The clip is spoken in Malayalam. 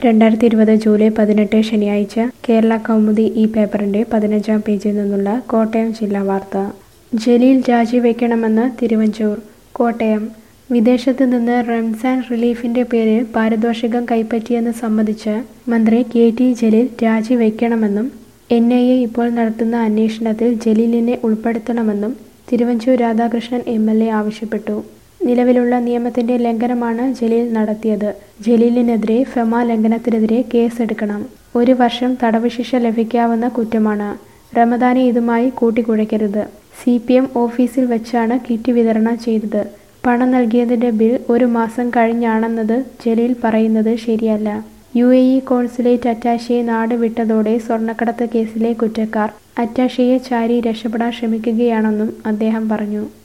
രണ്ടായിരത്തി ഇരുപത് ജൂലൈ പതിനെട്ട് ശനിയാഴ്ച കേരള കൗമുദി ഈ പേപ്പറിന്റെ പതിനഞ്ചാം പേജിൽ നിന്നുള്ള കോട്ടയം ജില്ലാ വാർത്ത ജലീൽ രാജിവെക്കണമെന്ന് തിരുവഞ്ചൂർ കോട്ടയം വിദേശത്ത് നിന്ന് റംസാൻ റിലീഫിന്റെ പേരിൽ പാരിതോഷികം കൈപ്പറ്റിയെന്ന് സംബന്ധിച്ച് മന്ത്രി കെ ടി ജലീൽ രാജിവെക്കണമെന്നും എൻ ഐ എ ഇപ്പോൾ നടത്തുന്ന അന്വേഷണത്തിൽ ജലീലിനെ ഉൾപ്പെടുത്തണമെന്നും Thiruvanchoor Radhakrishnan M L A ആവശ്യപ്പെട്ടു നിലവിലുള്ള നിയമത്തിന്റെ ലംഘനമാണ് ജലീൽ നടത്തിയത് ജലീലിനെതിരെ ഫെമ ലംഘനത്തിനെതിരെ കേസെടുക്കണം ഒരു വർഷം തടവ് ശിക്ഷ ലഭിക്കാവുന്ന കുറ്റമാണ് റമദാനെ ഇതുമായി കൂട്ടിക്കുഴയ്ക്കരുത് സി പി എം ഓഫീസിൽ വെച്ചാണ് കിറ്റ് വിതരണം ചെയ്തത് പണം നൽകിയതിന്റെ ബിൽ ഒരു മാസം കഴിഞ്ഞാണെന്നത് ജലീൽ പറയുന്നത് ശരിയല്ല യു എ ഇ കോൺസുലേറ്റ് അറ്റാഷയെ നാട് വിട്ടതോടെ സ്വർണ്ണക്കടത്ത് കേസിലെ കുറ്റക്കാർ അറ്റാഷയെ ചാരി രക്ഷപ്പെടാൻ ശ്രമിക്കുകയാണെന്നും അദ്ദേഹം പറഞ്ഞു